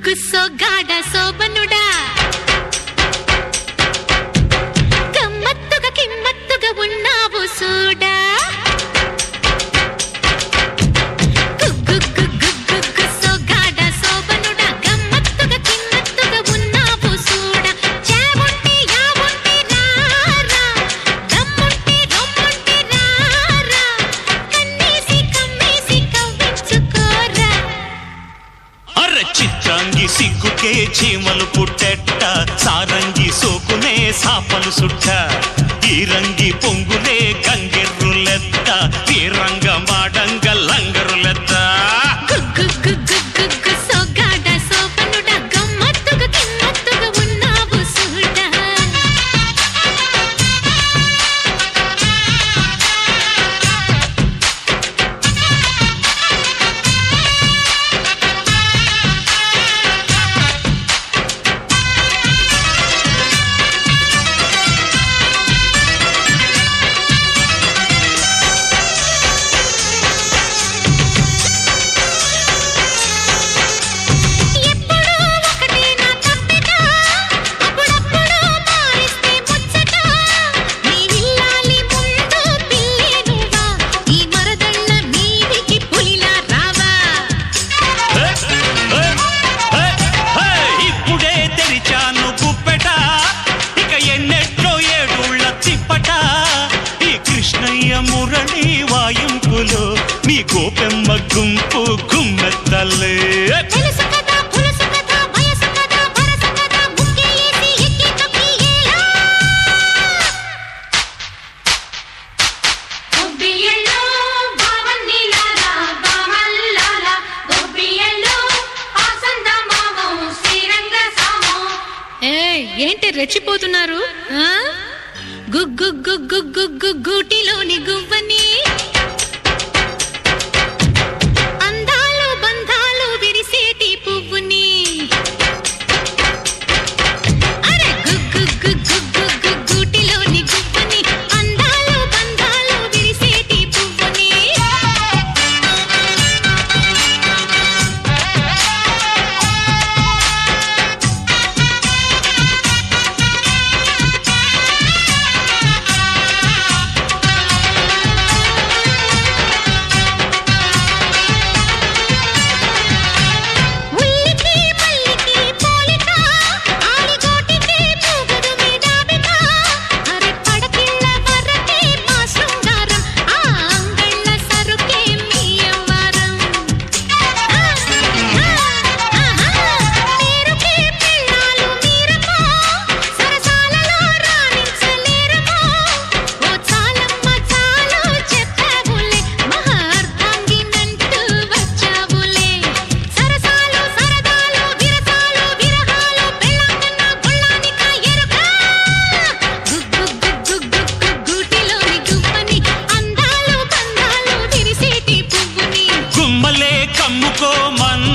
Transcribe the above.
గుగ్గు సోగాడ శోభనుడా గమ్మత్తుగా కిమ్మత్తుగా ఉన్నావు సూడా గుగ్గు గుగ్గు గుగ్గు సోగాడ శోభనుడా గమ్మత్తుగా కిమ్మత్తుగా ఉన్నావు సూడా చావుంటే యావుంటే రారా దమ్ముంటే రొమ్ముంటే రారా కన్నేసి కమ్మేసి కవ్వించుకోరా అర చిత్రాంగి సిగ్గుకే చీమలు పుట్టెట్ట సారంగి సోకునే సాపలు సుట్ట ఈ రంగి పొంగులే గంగెర్రులెత్త ఈ రంగ మాడంగ లంగరులెత్త గుగ్గు గుగ్గు గుగ్గు సోగాడ సోపనుడా గమ్మత్తుగా కిమ్మత్తుగా ఉన్నావు సూడా ఎప్పుడూ ఒకటే నా తప్పెట అప్పుడప్పుడు మారిస్తే ముచ్చట నీ విల్లాలి ముందు పిల్లేనువా ఈ మరదళ్ళ మీదికి పులిలా రావా హే, హే, హే, హే, ఇప్పుడే తెరిచాను గుప్పెట ఇక ఎన్నెట్లో ఏడుళ్ళ తిప్పట ఈ కృష్ణయ్య మురళి వాయింపులో మీ గోపెమ్మ గుంపు గుమ్మెత్తలే తెలుసు కదా పులుసు కదా వయసు కదా వరస కదా ముక్కేసి ఎక్కి తొక్కియేలా గొబ్బియల్లో బావన్నిలాలా బామల్లాలా గొబ్బియల్లో ఆసంద మామం శ్రీరంగ సామం ఏయ్ ఏంటి రెచ్చిపోతున్నారు ఆ? గుగ్గు గుగ్గు గుగ్గు గూటిలోని గువ్వని అందాలు బంధాలు విరిసేటి పువ్వుని అరే గుగ్గు గుగ్గు గుగ్గు గూటిలోని గువ్వని అందాలు బంధాలు విరిసేటి పువ్వుని ఉల్లికి మల్లికి పోలిక ఆలిగోటికి పూగడు మీదాబిక అరే పడకిళ్ళ వరకే మా శృంగారం ఆ అంగళ్ళ సరుకే మీ అవ్వారం పేరుకే పిల్లాలు మీరమో సరసాలలో రాణించలేరమో ఓ చాలమ్మ చాలు చెప్పావులే మహా అర్థాంగినంటూ వచ్చావులే సరసాలు సరదాలు విరసాలు విరహాలు పెళ్ళాకన్నా గుళ్ళానిక ఎరుక గుగ్గు గుగ్గు గుగ్గు గూటిలోని గువ్వని అందాలు బంధాలు విరిసేటి పువ్వుని గుమ్మలే కమ్ముకో మంద